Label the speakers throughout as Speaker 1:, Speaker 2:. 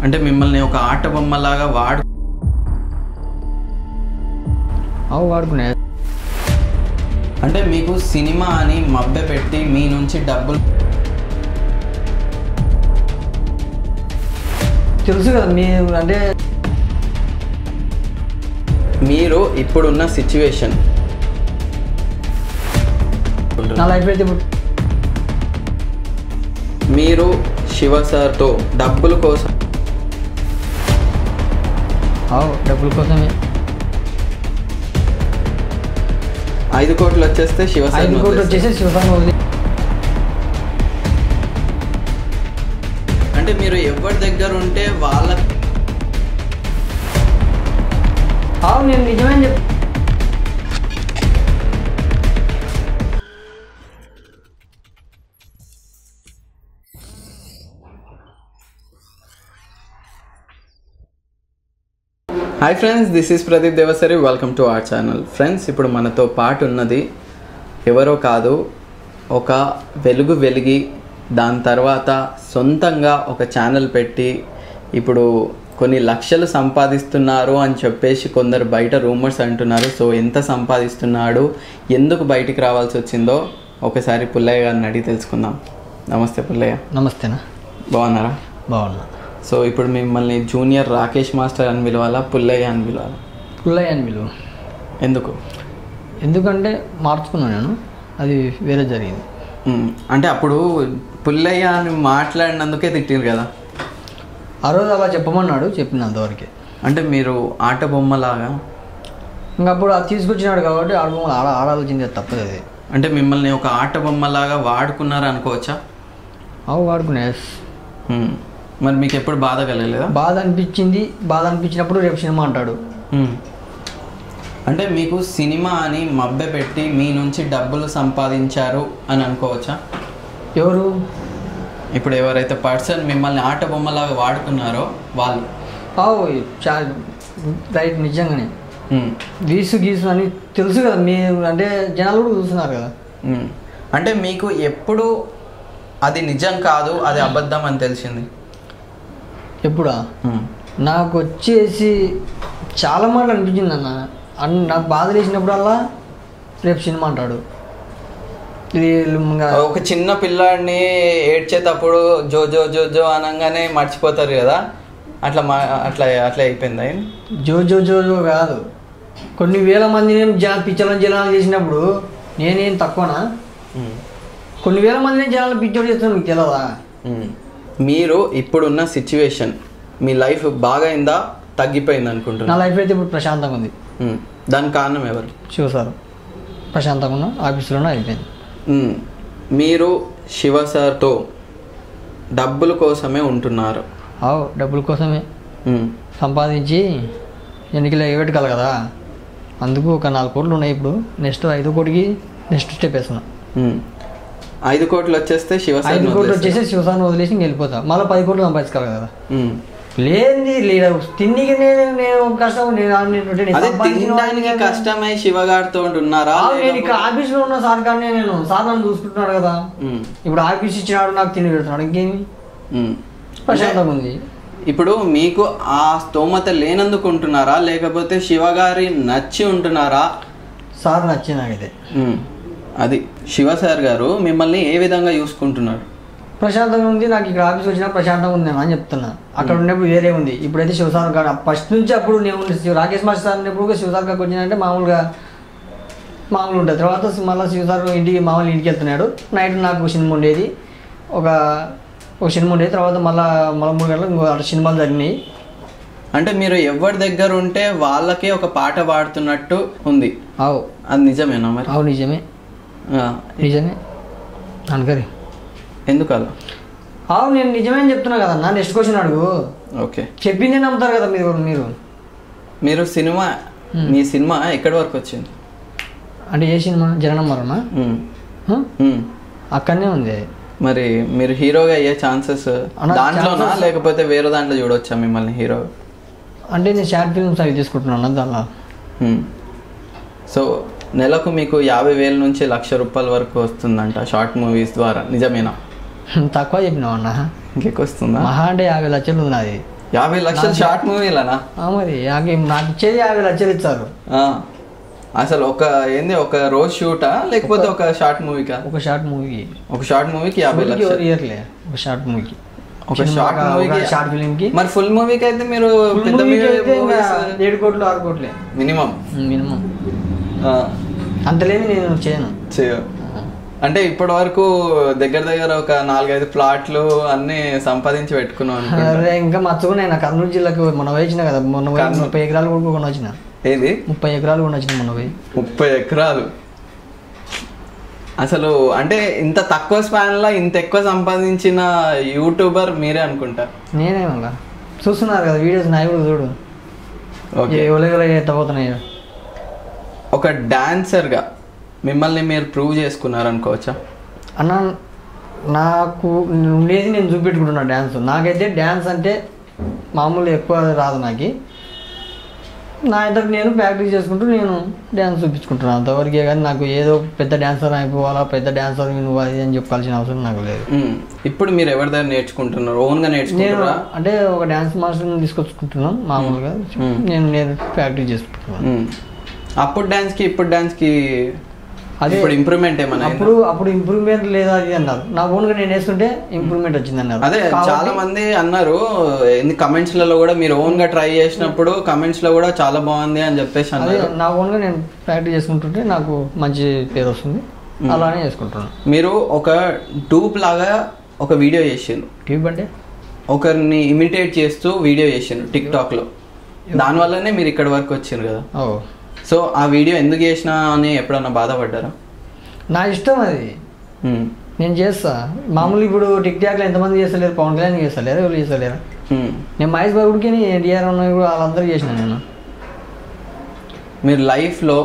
Speaker 1: అంటే మిమ్మల్ని ఒక ఆట బొమ్మలాగా వాడు
Speaker 2: అవు వాడుకునే
Speaker 1: అంటే మీకు సినిమా అని మభ్య పెట్టి మీ నుంచి డబ్బులు
Speaker 2: తెలుసు కదా మీరు అంటే
Speaker 1: మీరు ఇప్పుడున్న సిచ్యువేషన్
Speaker 2: నా లైఫ్ అయితే ఇప్పుడు
Speaker 1: మీరు శివ సార్తో డబ్బుల కోసం
Speaker 2: అవు డబ్బుల కోసమే
Speaker 1: ఐదు కోట్లు వచ్చేస్తే శివ సార్
Speaker 2: ఐదు కోట్లు వచ్చేసి శివసాన్ని వదిలి
Speaker 1: అంటే మీరు ఎవరి దగ్గర ఉంటే వాళ్ళ
Speaker 2: అవు నేను నిజమే చెప్
Speaker 1: hi friends this is Pradeep Devasari welcome to our channel friends ఇప్పుడు మనతో పాటు ఉన్నది ఎవరో కాదు ఒక వెలుగు వెలిగి దాని తర్వాత సొంతంగా ఒక ఛానల్ పెట్టి ఇప్పుడు కొన్ని లక్షలు సంపాదిస్తున్నారు అని చెప్పేసి కొందరు బయట రూమర్స్ అంటున్నారు సో ఎంత సంపాదిస్తున్నాడు ఎందుకు బయటికి రావాల్సి వచ్చిందో ఒకసారి పుల్లయ్య గారిని అడిగి తెలుసుకుందాం నమస్తే పుల్లయ్య
Speaker 2: నమస్తేనా
Speaker 1: బాగున్నారా
Speaker 2: బాగున్నా
Speaker 1: సో ఇప్పుడు మిమ్మల్ని జూనియర్ రాకేష్ మాస్టర్ అని పిలవాలా పుల్లయ్య అని పిలవాలా
Speaker 2: పుల్లయ్య అని విలువ
Speaker 1: ఎందుకు
Speaker 2: ఎందుకంటే మార్చుకున్నాను నేను అది వేరే జరిగింది
Speaker 1: మ్మ్. అంటే అప్పుడు పుల్లయ్య అని మాట్లాడినందుకే తిట్టిరు కదా
Speaker 2: ఆ రోజు అలా చెప్పమన్నాడు చెప్పిన అంతవరకే
Speaker 1: అంటే మీరు ఆట బొమ్మలాగా
Speaker 2: ఇంకా అప్పుడు అది తీసుకొచ్చినాడు కాబట్టి ఆడ ఆడ ఆడాల్సిందే తప్పదు అది
Speaker 1: అంటే మిమ్మల్ని ఒక ఆట బొమ్మలాగా వాడుకున్నారు అనుకోవచ్చా
Speaker 2: అవు వాడుకునే
Speaker 1: మ్మ్. మరి మీకు ఎప్పుడు బాధ కలగలేదా
Speaker 2: బాధ అనిపించింది బాధ అనిపించినప్పుడు రేపు సినిమా అంటాడు
Speaker 1: మ్మ్. అంటే మీకు సినిమా అని మభ్య పెట్టి మీ నుంచి డబ్బులు సంపాదించారు అని అనుకోవచ్చా
Speaker 2: ఎవరు
Speaker 1: ఇప్పుడు ఎవరైతే పర్సన్ మిమ్మల్ని ఆట బొమ్మలాగా వాడుకున్నారో వాళ్ళు
Speaker 2: అవు చా రైట్ నిజంగానే
Speaker 1: మ్మ్.
Speaker 2: గీసు గీసు అని తెలుసు కదా మీరు అంటే జనాలు కూడా చూస్తున్నారు కదా
Speaker 1: మ్మ్. అంటే మీకు ఎప్పుడు అది నిజం కాదు అది అబద్ధం అని తెలిసింది
Speaker 2: ఎప్పుడా
Speaker 1: మ్మ్.
Speaker 2: నాకు వచ్చేసి చాలా మాటలు అనిపించింది అన్న అన్ నాకు బాధ వేసినప్పుడల్లా రేపు సినిమా అంటాడు ఇది ఇంకా
Speaker 1: ఒక చిన్న పిల్లాడిని ఏడ్చేటప్పుడు జో జో జో జో అనగానే మర్చిపోతారు కదా అట్లా మా అట్లా అట్లా అయిపోయింది ఆయన
Speaker 2: జో జో జో జో కాదు కొన్ని వేల మందిని జన పిచ్చలను జనాలు చేసినప్పుడు నేనేం తక్కువనా కొన్ని వేల మందిని జనాలు పిచ్చోడు చేస్తున్నాను మీకు తెలియదా
Speaker 1: మీరు ఇప్పుడున్న సిచ్యువేషన్ మీ లైఫ్ బాగైందా తగ్గిపోయింది
Speaker 2: నా
Speaker 1: అనుకుంటున్నా
Speaker 2: లైఫ్ అయితే ఇప్పుడు ప్రశాంతంగా ఉంది
Speaker 1: మ్మ్. దానికి కారణం ఎవరు
Speaker 2: శివ సార్ ప్రశాంతంగా ఉన్నా ఆఫీసులోనే అయిపోయింది
Speaker 1: మ్మ్. మీరు శివ సార్తో డబ్బుల కోసమే ఉంటున్నారు
Speaker 2: అవు డబ్బుల కోసమే
Speaker 1: మ్మ్.
Speaker 2: సంపాదించి ఎన్నికలు ఎగబెట్టుకోవాలి కదా అందుకు ఒక నాలుగు కోట్లు ఉన్నాయి ఇప్పుడు నెక్స్ట్ ఐదు కోటికి నెక్స్ట్ స్టెప్ వేస్తున్నా
Speaker 1: మ్మ్. ఐదు కోట్లు వచ్చేస్తే శివ సార్
Speaker 2: ఐదు కోట్లు వచ్చేసి శివసాన్ని వదిలేసి ఇంక వెళ్ళిపోతా మళ్ళీ పది కోట్లు సంపాదించుకోవాలి కదా
Speaker 1: మ్మ్.
Speaker 2: లేని లేడ తిండికి నేను నేను కష్టం నేను నేను నేను
Speaker 1: అదే
Speaker 2: సంపాదించిన
Speaker 1: తినడానికి
Speaker 2: వాడిని
Speaker 1: కష్టమై శివగారితో ఉంటున్నారా
Speaker 2: ఆవు, నేను ఇక్కడ ఆఫీస్లో ఉన్న సార్ కానీ నేను సార్ నన్ను చూసుకుంటున్నాడు కదా
Speaker 1: మ్మ్.
Speaker 2: ఇప్పుడు ఆఫీస్ ఇచ్చినాడు నాకు తిండి పెడుతున్నాడు ఇంకేమి
Speaker 1: మ్మ్.
Speaker 2: ప్రశాంతంగా ఉంది
Speaker 1: ఇప్పుడు మీకు ఆ స్తోమత లేనందుకు ఉంటున్నారా లేకపోతే శివగారి నచ్చి ఉంటున్నారా
Speaker 2: సార్ నచ్చింది నాకైతే
Speaker 1: మ్మ్. అది శివ సార్ గారు మిమ్మల్ని ఏ విధంగా చూసుకుంటున్నారు
Speaker 2: ప్రశాంతంగా ఉంది నాకు ఇక్కడ ఆఫీస్ వచ్చినా ప్రశాంతంగా ఉంది అని చెప్తున్నా అక్కడ ఉన్నప్పుడు వేరే ఉంది ఇప్పుడైతే శివసార్ గారు ఫస్ట్ నుంచి అప్పుడు నేను శివ- రాకేష్ మాస్టర్ సార్ ఉన్నప్పుడు శివసార్ గారికి వచ్చినాయంటే మామూలుగా మామూలు ఉంటుంది తర్వాత మళ్ళీ శివసార్ ఇంటికి మామూలు ఇంటికి వెళ్తున్నాడు నైట్ నాకు సినిమా ఉండేది ఒక ఒక సినిమా ఉండేది తర్వాత మళ్ళీ మళ్ళీ మూడు గంటలకు ఇంకో అటు సినిమాలు జరిగినాయి
Speaker 1: అంటే మీరు ఎవరి దగ్గర ఉంటే వాళ్ళకే ఒక పాట పాడుతున్నట్టు ఉంది
Speaker 2: అవు
Speaker 1: అది నిజమేనా మరి
Speaker 2: అవు నిజమే
Speaker 1: ఆ,
Speaker 2: నిజమే అనుకరి
Speaker 1: ఎందుకు అలా
Speaker 2: అవు నేను నిజమే అని చెప్తున్నా కదన్నా నెక్స్ట్ క్వశ్చన్ అడుగు
Speaker 1: ఓకే
Speaker 2: చెప్పిందే నమ్ముతారు కదా మీరు మీరు
Speaker 1: మీరు సినిమా మీ సినిమా ఎక్కడి వరకు వచ్చింది
Speaker 2: అంటే ఏ సినిమా జననం మరణ
Speaker 1: మ్మ్.
Speaker 2: హ?
Speaker 1: మ్మ్.
Speaker 2: అక్కడనే ఉంది
Speaker 1: మరి మీరు హీరోగా అయ్యే ఛాన్సెస్
Speaker 2: అన్న,
Speaker 1: దాంట్లోనా
Speaker 2: chances-
Speaker 1: లేకపోతే వేరే దాంట్లో చూడొచ్చా మిమ్మల్ని హీరో
Speaker 2: అంటే నేను షార్ట్ ఫిల్మ్స్ అవి తీసుకుంటున్నాను దానిలో
Speaker 1: సో నెలకు మీకు యాభై వేల నుంచి లక్ష రూపాయల వరకు వస్తుందంట షార్ట్ మూవీస్ ద్వారా నిజమేనా
Speaker 2: తక్కువ చెప్పినావు అన్న
Speaker 1: ఇంకెక్కువ వస్తుందా
Speaker 2: మహా అంటే యాభై లక్షలు ఉంది నాది
Speaker 1: యాభై లక్షలు షార్ట్ మూవీలనా
Speaker 2: ఆ మరి నాకు నాకు ఇచ్చేది యాభై లక్షలు ఇచ్చారు
Speaker 1: ఆ. అసలు ఒక ఏంది ఒక రోజు షూటా లేకపోతే ఒక షార్ట్ మూవీకా
Speaker 2: ఒక షార్ట్ మూవీకి
Speaker 1: ఒక షార్ట్ మూవీకి యాభై
Speaker 2: ఎవరు
Speaker 1: లక్షలు
Speaker 2: ఇయర్లే ఒక షార్ట్ మూవీకి
Speaker 1: ఒక షార్ట్ మూవీకి
Speaker 2: షార్ట్ ఫిలిం కి
Speaker 1: మరి ఫుల్ మూవీకి అయితే మీరు
Speaker 2: Full
Speaker 1: పెద్ద
Speaker 2: movie కి అయితే ఇంకా
Speaker 1: మూవీస్
Speaker 2: ఏడు కోట్లు ఆరు కోట్లే
Speaker 1: మినిమం
Speaker 2: మినిమం అంతలేమి నేను చేయను
Speaker 1: చేయ అంటే ఇప్పటి వరకు దగ్గర దగ్గర ఒక నాలుగైదు ప్లాట్లు అన్ని సంపాదించి పెట్టుకున్నాం అనుకుంటా.
Speaker 2: అరే ఇంకా మర్చుకున్నా నేను కర్నూలు జిల్లాకు మొన్న పోయి వచ్చిన కదా మొన్న పోయి
Speaker 1: కర్నూలు.
Speaker 2: ముప్పై ఎకరాలు కూడా కొన వచ్చిన
Speaker 1: ఏది
Speaker 2: ముప్పై ఎకరాలు కూడా వచ్చిన మొన్న పోయి
Speaker 1: ముప్పై ఎకరాలు అసలు అంటే ఇంత తక్కువ స్పాన్ లో ఇంత ఎక్కువ సంపాదించిన యూట్యూబర్ మీరే అనుకుంటా
Speaker 2: నేనే మళ్ళా చూస్తున్నారు కదా వీడియోస్ నాయి కూడా చూడు
Speaker 1: ఓకే
Speaker 2: ఎవరెవరు ఎత్తపోతున్నాయి
Speaker 1: ఒక డాన్సర్ గా మిమ్మల్ని మీరు ప్రూవ్ చేసుకున్నారు అనుకోవచ్చా
Speaker 2: అన్న నాకు ఉండేది నేను చూపెట్టుకుంటున్నా డ్యాన్స్ నాకైతే డ్యాన్స్ అంటే మామూలు ఎక్కువ రాదు నాకు నా ఇద్దరు నేను ప్రాక్టీస్ చేసుకుంటూ నేను డ్యాన్స్ చూపించుకుంటున్నాను అంతవరకే కానీ నాకు ఏదో పెద్ద డాన్సర్ అయిపోవాలా పెద్ద డాన్సర్ నువ్వు అది అని చెప్పాల్సిన అవసరం నాకు లేదు
Speaker 1: ఉమ్. ఇప్పుడు మీరు ఎవరి దగ్గర నేర్చుకుంటున్నారు ఓన్ గా
Speaker 2: నేను
Speaker 1: నేర్చుకుంటారా
Speaker 2: అంటే ఒక డ్యాన్స్ మాస్టర్ని తీసుకొచ్చుకుంటున్నాను మామూలుగా
Speaker 1: మ్మ్.
Speaker 2: నేను నేను ప్రాక్టీస్ చేసుకుంటున్నాను
Speaker 1: ఉమ్. అప్పుడు డాన్స్ కి ఇప్పుడు డాన్స్ కి
Speaker 2: అదే
Speaker 1: ఇప్పుడు ఇంప్రూవ్మెంట్ ఏమన్నా అయిందా?
Speaker 2: అప్పుడు అప్పుడు ఇంప్రూవ్మెంట్ లేదా అది అన్నారు నా ఓన్గా నేను వేస్తుంటే ఇంప్రూవ్మెంట్ వచ్చింది అన్నారు
Speaker 1: అదే
Speaker 2: కాబట్టి-
Speaker 1: చాలా మంది అన్నారు ఎన్ని కమెంట్స్ లలో కూడా మీరు ఓన్ గా ట్రై చేసినప్పుడు కమెంట్స్ లో కూడా చాలా బాగుంది అని చెప్పేసి
Speaker 2: అదే
Speaker 1: అన్నారు
Speaker 2: నా ఓన్గా నేను ప్రాక్టీస్ చేసుకుంటుంటే నాకు మంచి పేరు వస్తుంది అలానే చేసుకుంటున్నాను
Speaker 1: మీరు ఒక డూప్ లాగా ఒక వీడియో చేసిండ్రు
Speaker 2: ట్యూబ్ అంటే
Speaker 1: ఒకరిని ఇమిటేట్ చేస్తూ వీడియో చేసిండ్రు టిక్ టాక్ లో దాని వల్లనే మీరు ఇక్కడ వరకు వచ్చిండ్రు కదా
Speaker 2: ఓ
Speaker 1: సో ఆ వీడియో ఎందుకు చేసినా అని ఎప్పుడన్నా బాధపడ్డారా
Speaker 2: నా ఇష్టం అది
Speaker 1: ఉమ్.
Speaker 2: నేను చేస్తా మామూలు ఇప్పుడు టిక్ టాక్లో ఎంతమంది చేస్తలేరు పవన్ కళ్యాణ్ చేస్తలేరు ఎవరు చేస్తలేరు
Speaker 1: ఉమ్.
Speaker 2: నేను మహేష్ బాబుడికి ఎన్టీఆర్ ఉన్నాయి కూడా వాళ్ళందరూ చేసిన నేను
Speaker 1: మీరు లైఫ్ లో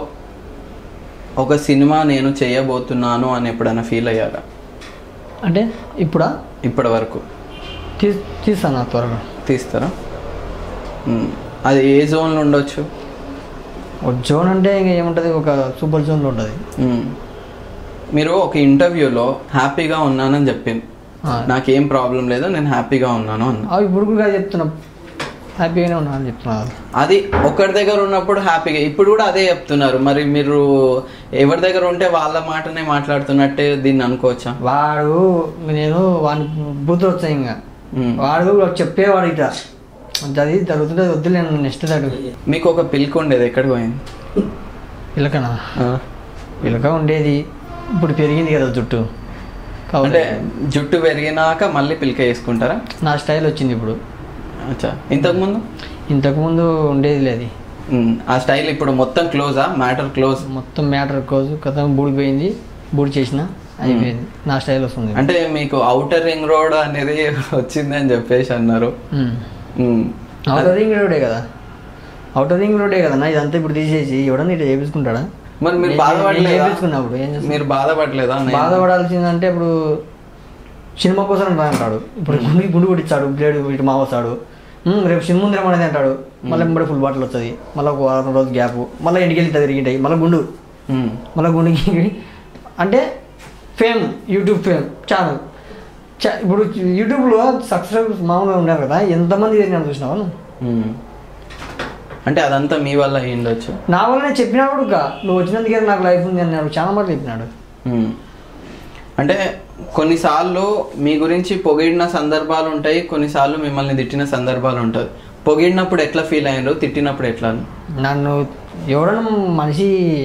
Speaker 1: ఒక సినిమా నేను చేయబోతున్నాను అని ఎప్పుడైనా ఫీల్ అయ్యారా
Speaker 2: అంటే ఇప్పుడా
Speaker 1: ఇప్పటి వరకు
Speaker 2: తీ తీస్తాను నా త్వరగా
Speaker 1: తీస్తారా ఉమ్. అది ఏ జోన్లో ఉండొచ్చు
Speaker 2: ఒక జోన్ అంటే ఇంకా ఏముంటుంది ఒక సూపర్ జోన్లో ఉంటుంది
Speaker 1: ఉమ్. మీరు ఒక ఇంటర్వ్యూలో హ్యాపీగా ఉన్నానని చెప్పింది
Speaker 2: ఆ.
Speaker 1: నాకేం ప్రాబ్లం లేదు నేను హ్యాపీగా ఉన్నాను అన్న
Speaker 2: అవి ఇప్పుడు కూడా చెప్తున్నా హ్యాపీగానే ఉన్నా అని చెప్తున్నా
Speaker 1: అది ఒకరి దగ్గర ఉన్నప్పుడు హ్యాపీగా ఇప్పుడు కూడా అదే చెప్తున్నారు మరి మీరు ఎవరి దగ్గర ఉంటే వాళ్ళ మాటనే మాట్లాడుతున్నట్టే దీన్ని అనుకోవచ్చా
Speaker 2: వాడు నేను వాడిని బుద్ధి వచ్చాయి ఇంకా
Speaker 1: ఉమ్.
Speaker 2: వాడు చెప్పేవాడు ఇట అది జరుగుతుంటే వద్దు నేను నెక్స్ట్ దాడు
Speaker 1: మీకు ఒక పిల్క ఉండేది ఎక్కడికి పోయింది
Speaker 2: పిలకనా
Speaker 1: ఆ.
Speaker 2: పిలక ఉండేది ఇప్పుడు పెరిగింది కదా జుట్టు కాబట్టి
Speaker 1: అంటే జుట్టు పెరిగినాక మళ్ళీ పిల్క వేసుకుంటారా
Speaker 2: నా స్టైల్ వచ్చింది ఇప్పుడు
Speaker 1: అచ్చా ఇంతకుముందు
Speaker 2: ఇంతకుముందు ఉండేది లేదు
Speaker 1: ఉమ్. ఆ స్టైల్ ఇప్పుడు మొత్తం క్లోజా మ్యాటర్ క్లోజ్
Speaker 2: మొత్తం మ్యాటర్ కోసు కథ బూడిపోయింది బూడి చేసిన అయిపోయింది నా స్టైల్ వస్తుంది
Speaker 1: అంటే మీకు అవుటర్ రింగ్ రోడ్ అనేది వచ్చింది అని చెప్పేసి అన్నారు ఉమ్.
Speaker 2: అవుటర్ రింగ్ రోడే కదా అవుటర్ రింగ్ రోడే కదా నా ఇదంతా ఇప్పుడు తీసేసి ఎవడన్నా ఇట్లా చేపించుకుంటాడా
Speaker 1: మరి మీరు
Speaker 2: నేను-
Speaker 1: బాధపడలేదా
Speaker 2: నేను చేపించుకున్నప్పుడు ఏం చేస్తాను
Speaker 1: మీరు బాధపడలేదా నేను-
Speaker 2: బాధపడాల్సిందంటే ఇప్పుడు సినిమా కోసం రా అంటాడు ఇప్పుడు గుండు గుండు కొట్టించాడు బ్లేడ్ ఇటు మా వస్తాడు ఉమ్, రేపు సినిమా ముందర అనేది అంటాడు మళ్ళీ ఎంబడి ఫుల్ బాటిల్ వస్తుంది మళ్ళీ ఒక వారం రోజు గ్యాప్ మళ్ళీ ఇంటికి వెళ్తే తిరిగింటాయి మళ్ళీ గుండు
Speaker 1: ఉమ్.
Speaker 2: మళ్ళీ గుండుకి అంటే ఫేమ్ యూట్యూబ్ ఫేమ్ ఛానల్ చా ఇప్పుడు యూట్యూబ్లో సబ్స్క్రైబర్స్ మామూలుగా ఉన్నారు కదా ఎంతమంది చేసినా చూసినావా నువ్వు?
Speaker 1: ఉమ్. అంటే అదంతా మీ వల్ల అయి ఉండొచ్చు
Speaker 2: నా వల్ల నేను చెప్పినాడు కా నువ్వు వచ్చినందుకే నాకు లైఫ్ ఉంది అన్నాడు చాలా మాటలు చెప్పినాడు
Speaker 1: ఉమ్. అంటే కొన్నిసార్లు మీ గురించి పొగిడిన సందర్భాలు ఉంటాయి కొన్నిసార్లు మిమ్మల్ని తిట్టిన సందర్భాలు ఉంటాయి పొగిడినప్పుడు ఎట్లా ఫీల్ అయ్యారు తిట్టినప్పుడు ఎట్లా
Speaker 2: నన్ను ఎవడన్నా మనిషి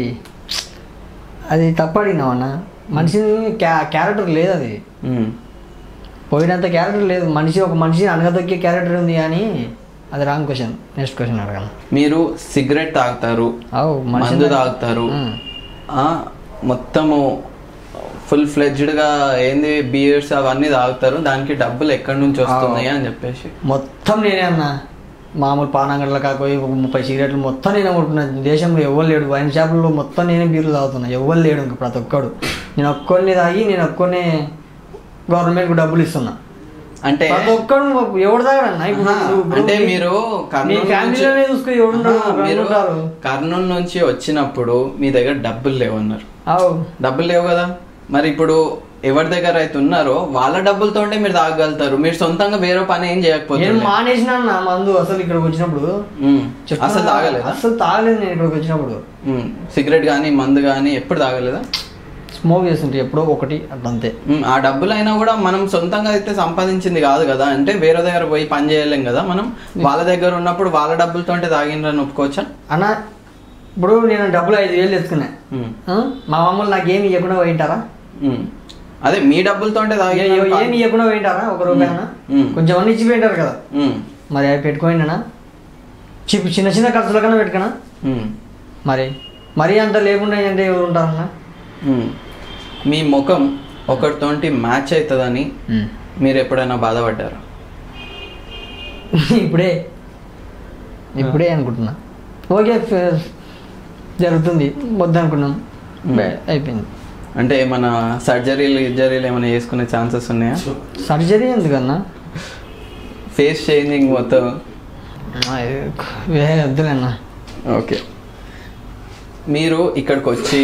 Speaker 2: అది తప్పడినావన్నా మనిషిని క్యా క్యారెక్టర్ లేదు అది
Speaker 1: ఉమ్.
Speaker 2: పోయినంత క్యారెక్టర్ లేదు మనిషి ఒక మనిషి అనగదొక్కే క్యారెక్టర్ ఉంది కానీ అది రాంగ్ క్వశ్చన్ నెక్స్ట్ క్వశ్చన్ అడగను
Speaker 1: మీరు సిగరెట్ తాగుతారు
Speaker 2: అవు
Speaker 1: మందు తాగుతారు
Speaker 2: ఉమ్.
Speaker 1: ఆ, మొత్తము ఫుల్ గా ఏంది బియర్స్ అవన్నీ తాగుతారు దానికి డబ్బులు ఎక్కడి నుంచి వస్తున్నాయి అని చెప్పేసి
Speaker 2: మొత్తం నేనే అన్నా మామూలు పానాంగడ్ల కాకపోయి ఒక ముప్పై సిగరెట్లు మొత్తం నేనే కొడుతున్నాను దేశంలో ఎవరు లేడు వైన్ షాపుల్లో మొత్తం నేనే బీర్లు తాగుతున్నా ఎవరు లేడు ఇంకా ప్రతి ఒక్కడు నేను ఒక్కడిని తాగి నేను ఒక్కనే గవర్నమెంట్కి డబ్బులు ఇస్తున్నా
Speaker 1: అంటే
Speaker 2: ప్రతి ఒక్కడు ఎవడు తాగడన్నా ఇప్పుడు
Speaker 1: ఆహా,
Speaker 2: నువ్వు- ఇప్పుడు
Speaker 1: అంటే
Speaker 2: మీ-
Speaker 1: మీరు
Speaker 2: మీ
Speaker 1: కర్నూలు
Speaker 2: ఫ్యామిలీలోనే
Speaker 1: నుంచి-
Speaker 2: చూసుకో ఎవడు ఉంటాడు,
Speaker 1: ఆహా,
Speaker 2: ఎవరు
Speaker 1: మీరు
Speaker 2: ఉంటారు.
Speaker 1: కర్నూలు నుంచి వచ్చినప్పుడు మీ దగ్గర డబ్బులు లేవన్నారు
Speaker 2: అవు
Speaker 1: డబ్బులు లేవు కదా మరి ఇప్పుడు ఎవరి దగ్గర అయితే ఉన్నారో వాళ్ళ డబ్బులతోనే మీరు తాగగలుగుతారు మీరు సొంతంగా వేరే పని ఏం
Speaker 2: నేను
Speaker 1: చేయకపోతే
Speaker 2: మానేసిన నా మందు అసలు ఇక్కడికి వచ్చినప్పుడు చెప్తున్నా
Speaker 1: అసలు
Speaker 2: కదా,
Speaker 1: తాగలేదా
Speaker 2: అసలు తాగలేదు నేను ఇక్కడికి వచ్చినప్పుడు
Speaker 1: ఉమ్, సిగరెట్ కానీ మందు కానీ ఎప్పుడు తాగలేదా
Speaker 2: స్మోక్ చేస్తుంటే ఎప్పుడో ఒకటి అట్లా అంతే
Speaker 1: ఉమ్, ఆ డబ్బులైనా కూడా మనం సొంతంగా అయితే సంపాదించింది కాదు కదా అంటే వేరే దగ్గర పోయి పని చేయలేం కదా మనం వాళ్ళ దగ్గర ఉన్నప్పుడు వాళ్ళ డబ్బులతో తాగిండ్రని ఒప్పుకోవచ్చా
Speaker 2: అన్న ఇప్పుడు నేను డబ్బులు ఐదు వేలు తెచ్చుకున్నా
Speaker 1: ఉమ్,
Speaker 2: ఆ? మా మమ్మల్ని నాకు ఏమి ఇవ్వకుండా పోయింటారా
Speaker 1: ఉమ్. అదే మీ డబ్బులతో తాగి
Speaker 2: ఏ- ఏ- ఏమి ఇవ్వకుండా పోయింటారా ఒక రూపాయన
Speaker 1: ఉమ్.
Speaker 2: కొంచెం అన్ని ఇచ్చి పోయింటారు కదా మరి అవి పెట్టుకోండినా చిప్ చిన్న చిన్న ఖర్చుల కన్నా పెట్టుకున్నా మరి మరీ అంత లేకుండా అంటే ఎవరు ఉంటారన్నా
Speaker 1: మీ ముఖం ఒకరితోటి మ్యాచ్ అవుతుందని మీరు ఎప్పుడైనా బాధపడ్డారా
Speaker 2: ఇప్పుడే ఇప్పుడే అనుకుంటున్నా ఓకే ఫ- జరుగుతుంది వద్దనుకున్నాం బే- అయిపోయింది
Speaker 1: అంటే ఏమైనా సర్జరీలు గిర్జరీలు ఏమైనా చేసుకునే ఛాన్సెస్ ఉన్నాయా
Speaker 2: సర్జరీ ఎందుకన్నా
Speaker 1: ఫేస్ చేంజింగ్ మొత్తం
Speaker 2: ఆ, ఇది వే వద్దులేనా
Speaker 1: ఓకే మీరు ఇక్కడికి వచ్చి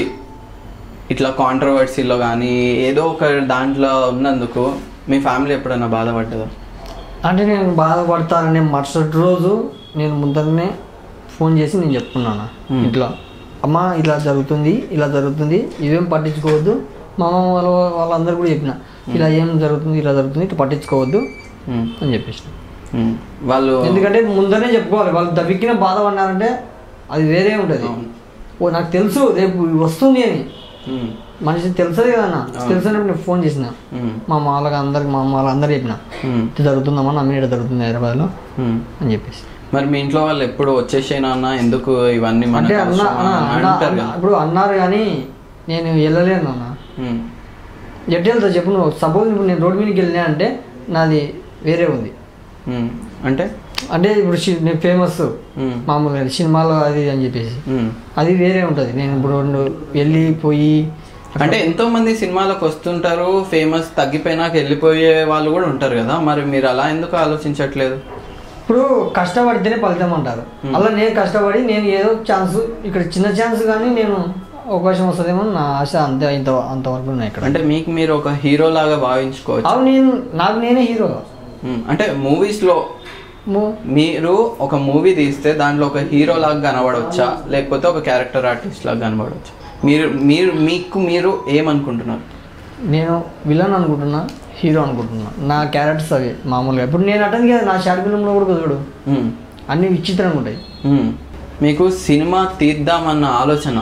Speaker 1: ఇట్లా కాంట్రవర్సీలో కానీ ఏదో ఒక దాంట్లో ఉన్నందుకు మీ ఫ్యామిలీ ఎప్పుడైనా బాధపడ్డదా
Speaker 2: అంటే నేను బాధపడతాననే మరుసటి రోజు నేను ముందరనే ఫోన్ చేసి నేను చెప్పుకున్నాను
Speaker 1: Hmm.
Speaker 2: ఇట్లా అమ్మ ఇలా జరుగుతుంది ఇలా జరుగుతుంది ఇవేం పట్టించుకోవద్దు మా అమ్మ వాళ్ళ వాళ్ళందరూ కూడా చెప్పిన ఇలా ఏం జరుగుతుంది ఇలా జరుగుతుంది ఇట్లా పట్టించుకోవద్దు
Speaker 1: ఉమ్,
Speaker 2: అని చెప్పేసిన
Speaker 1: ఉమ్. వాళ్ళు
Speaker 2: ఎందుకంటే ముందరే చెప్పుకోవాలి వాళ్ళు దవిక్కిన బాధ పడినారంటే అది వేరే ఉంటుంది
Speaker 1: అవును.
Speaker 2: ఓ నాకు తెలుసు రేపు వస్తుంది అని
Speaker 1: ఉమ్,
Speaker 2: మనిషి తెలుసది కదా అన్న తెలిసినప్పుడు నేను ఫోన్ చేసిన
Speaker 1: ఉమ్,
Speaker 2: మా అమ్మ వాళ్ళకి అందరికి మా అమ్మ వాళ్ళందరూ చెప్పిన
Speaker 1: ఉమ్,
Speaker 2: ఇది జరుగుతుందమ్మా నమ్మిన ఇట్లా జరుగుతుంది హైదరాబాద్లో
Speaker 1: ఉమ్.
Speaker 2: అని చెప్పేసి
Speaker 1: మరి మీ ఇంట్లో వాళ్ళు ఎప్పుడు వచ్చేసేనా అన్న ఎందుకు ఇవన్నీ మన
Speaker 2: అంటే అన్న
Speaker 1: అవసరమా
Speaker 2: అన్న-
Speaker 1: అని
Speaker 2: అన్న-
Speaker 1: అంటారు
Speaker 2: అన్న-
Speaker 1: కదా
Speaker 2: ఇప్పుడు అన్నారు కానీ నేను వెళ్ళలేను అన్న
Speaker 1: ఉమ్,
Speaker 2: ఎట్లా వెళ్తా చెప్పు నువ్వు సపోజ్ ఇప్పుడు నేను రోడ్ మీదకి వెళ్ళినా అంటే నాది వేరే ఉంది
Speaker 1: ఉమ్. అంటే
Speaker 2: అంటే ఇప్పుడు సి- నేను ఫేమస్
Speaker 1: ఉమ్,
Speaker 2: మామూలుగా సినిమాలో అది అని చెప్పేసి
Speaker 1: ఉమ్.
Speaker 2: అది వేరే ఉంటుంది నేను ఇప్పుడు రెండు వెళ్ళి పోయి
Speaker 1: అంటే ఎంతో మంది సినిమాలకు వస్తుంటారు ఫేమస్ తగ్గిపోయినాక వెళ్ళిపోయే వాళ్ళు కూడా ఉంటారు కదా మరి మీరు అలా ఎందుకు ఆలోచించట్లేదు
Speaker 2: ఇప్పుడు కష్టపడితేనే ఫలితం అంటారు అలా నేను కష్టపడి నేను ఏదో ఛాన్స్ ఇక్కడ చిన్న ఛాన్స్ కానీ నేను అవకాశం వస్తుందేమో నా ఆశ అంతే ఇంత అంతవరకు ఉన్నాయి ఇక్కడ
Speaker 1: అంటే మీకు మీరు ఒక హీరో లాగా భావించుకోవచ్చు
Speaker 2: అవును నేను నాకు నేనే హీరో
Speaker 1: ఉమ్, అంటే మూవీస్ లో
Speaker 2: ము-
Speaker 1: మీరు ఒక మూవీ తీస్తే దాంట్లో ఒక హీరో లాగా కనబడవచ్చా లేకపోతే ఒక క్యారెక్టర్ ఆర్టిస్ట్ లాగా కనబడవచ్చా మీరు మీరు మీకు మీరు ఏమనుకుంటున్నారు
Speaker 2: నేను విలన్ అనుకుంటున్నా హీరో అనుకుంటున్నా నా క్యారెక్టర్స్ అవి మామూలుగా ఇప్పుడు నేను అటెండ్ కదా నా షార్ట్ ఫిల్మ్లో కూడా చూడు
Speaker 1: ఉమ్,
Speaker 2: అన్ని విచిత్రంగా ఉంటాయి
Speaker 1: ఉమ్. మీకు సినిమా తీద్దామన్న ఆలోచన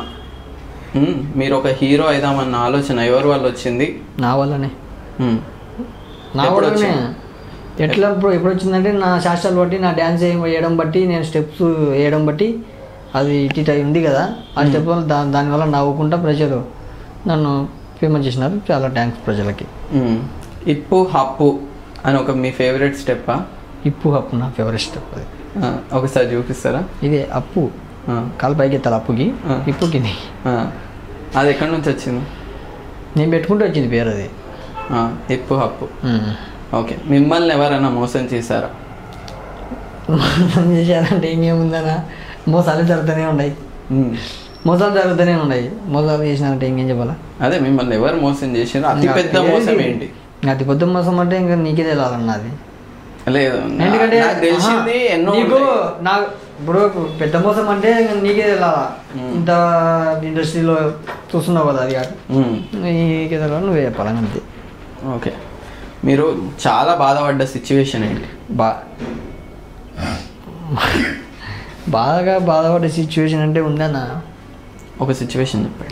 Speaker 1: ఉమ్, మీరు ఒక హీరో అయిదామన్న ఆలోచన ఎవరి వల్ల వచ్చింది
Speaker 2: నా వల్లనే
Speaker 1: ఉమ్,
Speaker 2: నా
Speaker 1: ఎప్పుడు
Speaker 2: వల్లనే
Speaker 1: వచ్చింది?
Speaker 2: ఎట్లా ఇప్పుడు ఎప్పుడు వచ్చిందంటే నా శాస్త్రాలు బట్టి నా డ్యాన్స్ వేయడం బట్టి నేను స్టెప్స్ వేయడం బట్టి అది ఇటు ఇటు ఉంది కదా ఆ స్టెప్ వల్ల దా దానివల్ల నవ్వుకుంటా ప్రజలు నన్ను ఫేమస్ చేసినారు చాలా థ్యాంక్స్ ప్రజలకి
Speaker 1: ఉమ్. ఇప్పు హప్పు అని ఒక మీ ఫేవరెట్ స్టెప్పా
Speaker 2: ఇప్పు అప్పు నా ఫేవరెట్ స్టెప్ అది
Speaker 1: ఒకసారి చూపిస్తారా
Speaker 2: ఇదే అప్పు
Speaker 1: ఆ,
Speaker 2: కాలు పైకి ఎత్తాలి అప్పుకి
Speaker 1: ఆ.
Speaker 2: ఇప్పుకి
Speaker 1: ఆ. అది ఎక్కడి నుంచి వచ్చింది
Speaker 2: నేను పెట్టుకుంటూ వచ్చింది పేరు అది
Speaker 1: ఆ, ఇప్పు హప్పు
Speaker 2: ఉమ్.
Speaker 1: ఓకే మిమ్మల్ని ఎవరైనా మోసం చేశారా
Speaker 2: మోసం చేశారంటే ఇంకేముందనా మోసాలు జరుగుతూనే ఉన్నాయి
Speaker 1: ఉమ్.
Speaker 2: మోసాలు జరుగుతూనే ఉన్నాయి మోసాలు చేసినారంటే ఇంకేం చెప్పాలా
Speaker 1: అదే మిమ్మల్ని ఎవరు మోసం చేశారు అతి
Speaker 2: ఇంకా
Speaker 1: పెద్ద
Speaker 2: ఏది?
Speaker 1: మోసం ఏంటి
Speaker 2: అతి పెద్ద మోసం అంటే ఇంకా నీకే తెలియాలన్న అది
Speaker 1: లేదు నా-
Speaker 2: ఎందుకంటే
Speaker 1: నాకు తెలిసింది
Speaker 2: ఆహా,
Speaker 1: ఎన్నో
Speaker 2: నీకు
Speaker 1: ఉంటాయి.
Speaker 2: నాకు ఇప్పుడు పెద్ద మోసం అంటే ఇంకా నీకే తెలియాలా
Speaker 1: ఉమ్.
Speaker 2: ఇంత ఇండస్ట్రీలో చూస్తున్నావు కదా అది కాదు
Speaker 1: ఉమ్.
Speaker 2: నీకే తెలియాలి నువ్వే చెప్పాలని అంతే
Speaker 1: ఓకే మీరు చాలా బాధపడ్డ సిచ్యువేషన్ ఏంటి
Speaker 2: బా బాగా బాధపడే సిచ్యువేషన్ అంటే ఉందన్న
Speaker 1: ఒక సిచ్యువేషన్ చెప్పండి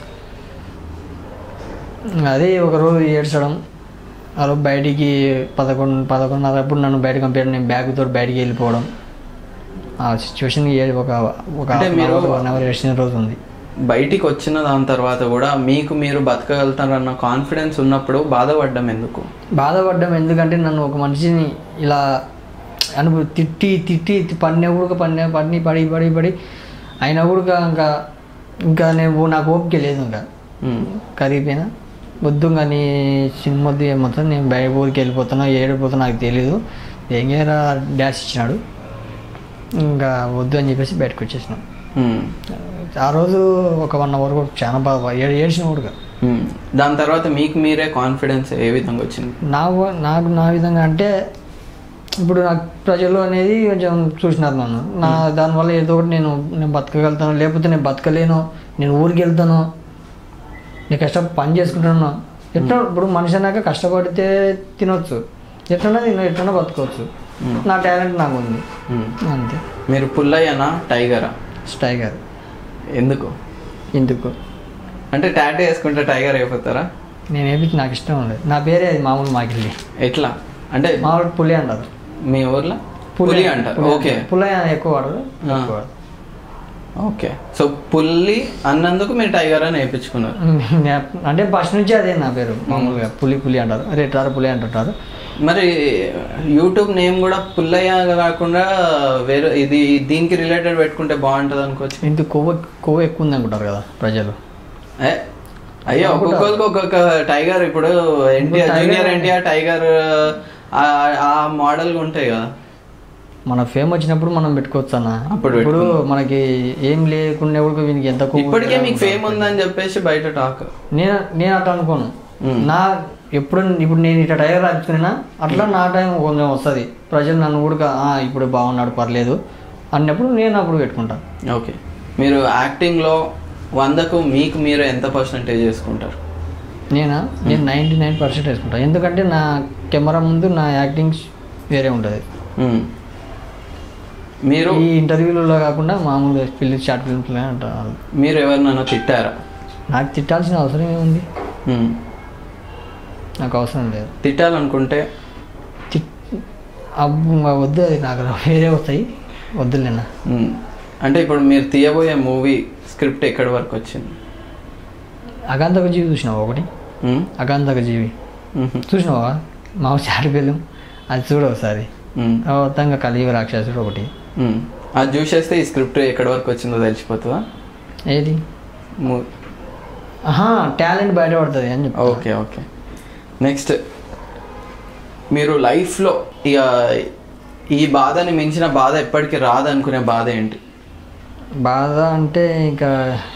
Speaker 2: అదే ఒక రోజు ఏడ్చడం ఆ రోజు బయటికి పదకొండు పదకొండున్నర అప్పుడు నన్ను బయట పంపాడు నేను బ్యాగ్తో బయటికి వెళ్ళిపోవడం ఆ సిచ్యువేషన్ ఒక ఒక
Speaker 1: అంటే మీరు-
Speaker 2: వన్ అవర్ ఏడ్చిన రోజు ఉంది
Speaker 1: బయటికి వచ్చిన దాని తర్వాత కూడా మీకు మీరు బతకగలుగుతారన్న కాన్ఫిడెన్స్ ఉన్నప్పుడు బాధపడ్డం ఎందుకు
Speaker 2: బాధపడ్డం ఎందుకంటే నన్ను ఒక మనిషిని ఇలా అనుభవ తిట్టి తిట్టి పడిన కూడా పడిన పడి పడి పడి పడి అయినా కూడా ఇంకా ఇంకా నేను నాకు ఓపిక లేదు ఇంకా
Speaker 1: ఉమ్.
Speaker 2: కరిగిపోయినా వద్దు ఇంకా నీ సినిమా వద్దు ఏమవుతుంది నేను బయట ఊరికి వెళ్ళిపోతున్నా ఏడిపోతున్నా నాకు తెలీదు ఏం డాష్ ఇచ్చినాడు ఇంకా వద్దు అని చెప్పేసి బయటకు వచ్చేసినాం
Speaker 1: మ్మ్.
Speaker 2: ఆ రోజు ఒక వన్ అవర్ కూడా చాలా బాగా ఏ- ఏడ్చిన కూడా
Speaker 1: మ్మ్. దాని తర్వాత మీకు మీరే కాన్ఫిడెన్స్ ఏ విధంగా వచ్చింది
Speaker 2: నాకు నాకు నా విధంగా అంటే ఇప్పుడు నాకు ప్రజలు అనేది కొంచెం చూసినారు నన్ను నా దానివల్ల ఏదో ఒకటి నేను నేను బతకగలుగుతాను లేకపోతే నేను బతకలేను నేను ఊరికి వెళ్తాను నేను కష్ట పని చేసుకుంటున్నాను ఎట్లా ఇప్పుడు మనిషి అన్నాక కష్టపడితే తినొచ్చు ఎట్లన్నా తిన ఎట్లన్నా బతకవచ్చు
Speaker 1: మ్మ్.
Speaker 2: నా టాలెంట్ నాకు ఉంది
Speaker 1: మ్మ్.
Speaker 2: అంతే
Speaker 1: మీరు పుల్లయ్యనా టైగరా
Speaker 2: టైగర్
Speaker 1: ఎందుకు
Speaker 2: ఎందుకు
Speaker 1: అంటే టాటూ వేసుకుంటే టైగర్ అయిపోతారా
Speaker 2: నేను వేపించి నాకు ఇష్టం ఉండదు నా పేరే అది మామూలు మాకిల్లి
Speaker 1: ఎట్లా అంటే
Speaker 2: మామూలు పులి అంటారు
Speaker 1: మీ ఊర్లో పులి అంటారు ఓకే
Speaker 2: పులి అని ఎక్కువ వాడరు
Speaker 1: ఆ.
Speaker 2: ఎక్కువ వాడరు.
Speaker 1: ఓకే సో పుల్లి అన్నందుకు మీరు టైగర్ అని వేయించుకున్నారు
Speaker 2: నే- అంటే ఫస్ట్ నుంచి అదే నా పేరు మామూలుగా పులి పులి అంటారు రెట్టారు పులి అంటుంటారు
Speaker 1: మరి యూట్యూబ్ నేమ్ కూడా పుల్లయ్య కాకుండా వేరే ఇది దీనికి రిలేటెడ్ పెట్టుకుంటే బాగుంటుంది అనుకోవచ్చు
Speaker 2: ఇంత కొవ్వు కొవ్వు ఎక్కువ ఉంది అనుకుంటారు కదా ప్రజలు
Speaker 1: ఏ అయ్యో ఒక్కొక్కరికి ఒక్కొక్క టైగర్ ఇప్పుడు NTR
Speaker 2: tiger-
Speaker 1: junior NTR tiger ఆ- ఆ మోడల్ ఉంటాయి కదా
Speaker 2: మన ఫేమ్ వచ్చినప్పుడు మనం పెట్టుకోవచ్చు అన్న
Speaker 1: అప్పుడు
Speaker 2: ఇప్పుడు మనకి ఏం లేకుండా కూడా వీనికి ఎంత కొవ్వు
Speaker 1: ఇప్పటికే మీకు ఫేమ్ ఉందని చెప్పేసి బయట టాక్
Speaker 2: నేను నేను అట్లా అనుకోను
Speaker 1: మ్మ్.
Speaker 2: నా ఎప్పుడు ఇప్పుడు నేను ఇట్లా టైగర్ రాయించుకున్నా అట్లా నా టైం కొంచెం వస్తుంది ప్రజలు నన్ను కూడా "ఆ, ఇప్పుడు బాగున్నాడు పర్లేదు అన్నప్పుడు నేను అప్పుడు పెట్టుకుంటా
Speaker 1: ఓకే మీరు యాక్టింగ్లో వందకు మీకు మీరు ఎంత పర్సంటేజ్ చేసుకుంటారు
Speaker 2: నేనా నేను నైంటీ నైన్ పర్సెంట్ వేసుకుంటా ఎందుకంటే నా కెమెరా ముందు నా యాక్టింగ్ వేరే ఉంటుంది
Speaker 1: మ్మ్. మీరు
Speaker 2: ఈ ఇంటర్వ్యూలలో కాకుండా మామూలుగా ఫిల్మ్ షార్ట్ ఫిల్మ్స్లో అంటారు
Speaker 1: మీరు ఎవరినైనా తిట్టారా
Speaker 2: నాకు తిట్టాల్సిన అవసరం ఏముంది
Speaker 1: మ్మ్.
Speaker 2: నాకు అవసరం లేదు
Speaker 1: తిట్టాలనుకుంటే
Speaker 2: తిట్ అబ్బు ఇంకా వద్దు అది నాకు వేరే వస్తాయి వద్దులేనా
Speaker 1: మ్మ్. అంటే ఇప్పుడు మీరు తీయబోయే మూవీ స్క్రిప్ట్ ఎక్కడి వరకు వచ్చింది
Speaker 2: అగాంతక జీవి చూసినావా ఒకటి
Speaker 1: మ్మ్?
Speaker 2: అగాంతక జీవి
Speaker 1: మ్మ్.
Speaker 2: చూసినావా మా షార్ట్ ఫిల్మ్ అది చూడు ఒకసారి
Speaker 1: మ్మ్.
Speaker 2: మొత్తంగా కలియుగ రాక్షసుడు ఒకటి
Speaker 1: మ్మ్. అది చూసేస్తే ఈ స్క్రిప్ట్ ఎక్కడి వరకు వచ్చిందో తెలిసిపోతుందా
Speaker 2: ఏది
Speaker 1: మూ-
Speaker 2: ఆహా టాలెంట్ బయటపడుతుంది అని చెప్పి
Speaker 1: ఓకే ఓకే నెక్స్ట్ మీరు లైఫ్లో ఇక ఈ బాధని మించిన బాధ ఎప్పటికీ రాదనుకునే బాధ ఏంటి
Speaker 2: బాధ అంటే ఇంకా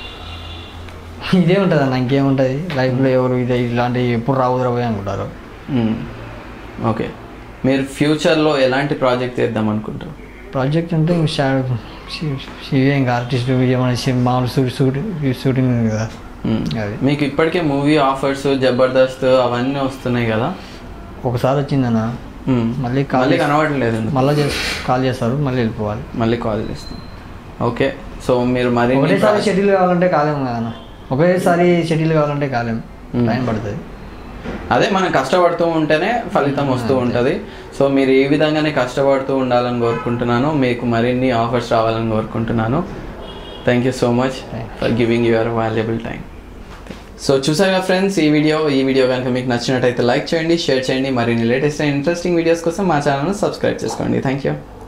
Speaker 2: ఇదే ఉంటుంది అన్న ఇంకేముంటుంది లైఫ్లో ఎవరు ఇదే ఇలాంటివి ఎప్పుడు రావు రావు అనుకుంటారు
Speaker 1: మ్మ్. ఓకే మీరు ఫ్యూచర్లో ఎలాంటి ప్రాజెక్ట్ చేద్దాం అనుకుంటారు
Speaker 2: ప్రాజెక్ట్ అంటే ఇంక షా- షి- ఇవే ఇంకా ఆర్టిస్ట్ ఏమైనా సి- మామూలు షూట్ షూట్ షూటింగ్ ఉంది కదా
Speaker 1: మ్మ్.
Speaker 2: అది
Speaker 1: మీకు ఇప్పటికే మూవీ ఆఫర్స్ జబర్దస్త్ అవన్నీ వస్తున్నాయి కదా
Speaker 2: ఒకసారి వచ్చిందన్న
Speaker 1: మ్మ్.
Speaker 2: మళ్ళీ కాల్
Speaker 1: మళ్ళీ కనబడలేదు ఎందుకు?
Speaker 2: మళ్ళీ చేసి కాల్ చేస్తారు మళ్ళీ వెళ్ళిపోవాలి
Speaker 1: మళ్ళీ కాల్ చేస్తాం ఓకే సో మీరు మరి
Speaker 2: ఒకటేసారి షెడ్యూల్ కావాలంటే కాలేము కదన్న ఒకేసారి షెడ్యూల్ కావాలంటే కాలేము
Speaker 1: Hmm.
Speaker 2: టైం పడుతుంది
Speaker 1: అదే మనం కష్టపడుతూ ఉంటేనే ఫలితం వస్తూ ఉంటుంది సో మీరు ఈ విధంగానే కష్టపడుతూ ఉండాలని కోరుకుంటున్నాను మీకు మరిన్ని ఆఫర్స్ రావాలని కోరుకుంటున్నాను thank you so much for giving your valuable time so చూసారుగా ఫ్రెండ్స్ ఈ వీడియో ఈ వీడియో కనుక మీకు నచ్చినట్టయితే లైక్ చేయండి షేర్ చేయండి మరిన్ని లేటెస్ట్ అండ్ ఇంట్రెస్టింగ్ వీడియోస్ కోసం మా ఛానల్ను సబ్స్క్రైబ్ చేసుకోండి థ్యాంక్ యూ